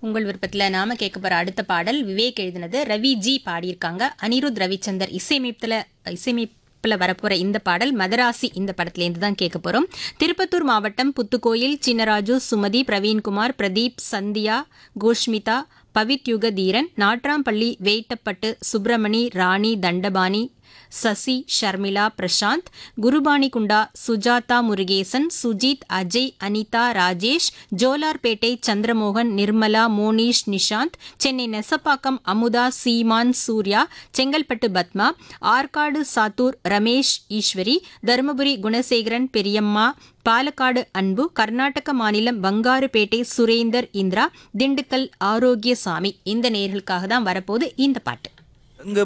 உங்கள் விருப்பத்தில் நாம கேட்க போற அடுத்த பாடல் விவேக் எழுதினது ரவி ஜி பாடியிருக்காங்க அனிருத் ரவிச்சந்தர் இசையமைப்புல இசையமைப்புல வரப்போற இந்த பாடல் மதராசி இந்த படத்துலேருந்து தான் கேட்க போறோம் திருப்பத்தூர் மாவட்டம் புத்துக்கோயில் சின்னராஜு சுமதி பிரவீன்குமார் பிரதீப் சந்தியா கோஷ்மிதா பவித்யுக தீரன் நாட்ராம்பள்ளி வேட்டப்பட்டு சுப்பிரமணி ராணி தண்டபாணி சசி ஷர்மிளா பிரசாந்த் குருபாணிகுண்டா சுஜாதா முருகேசன் சுஜித் அஜய் அனிதா ராஜேஷ் ஜோலார்பேட்டை சந்திரமோகன் நிர்மலா மோனிஷ் நிஷாந்த் சென்னை நெசப்பாக்கம் அமுதா சீமான் சூர்யா செங்கல்பட்டு பத்மா ஆற்காடு சாத்தூர் ரமேஷ் ஈஸ்வரி தருமபுரி குணசேகரன் பெரியம்மா பாலக்காடு அன்பு கர்நாடக மாநிலம் பங்காருப்பேட்டை சுரேந்தர் இந்திரா திண்டுக்கல் ஆரோக்கியசாமி இந்த நேர்களுக்காக தான் வரப்போகுது இந்த பாட்டு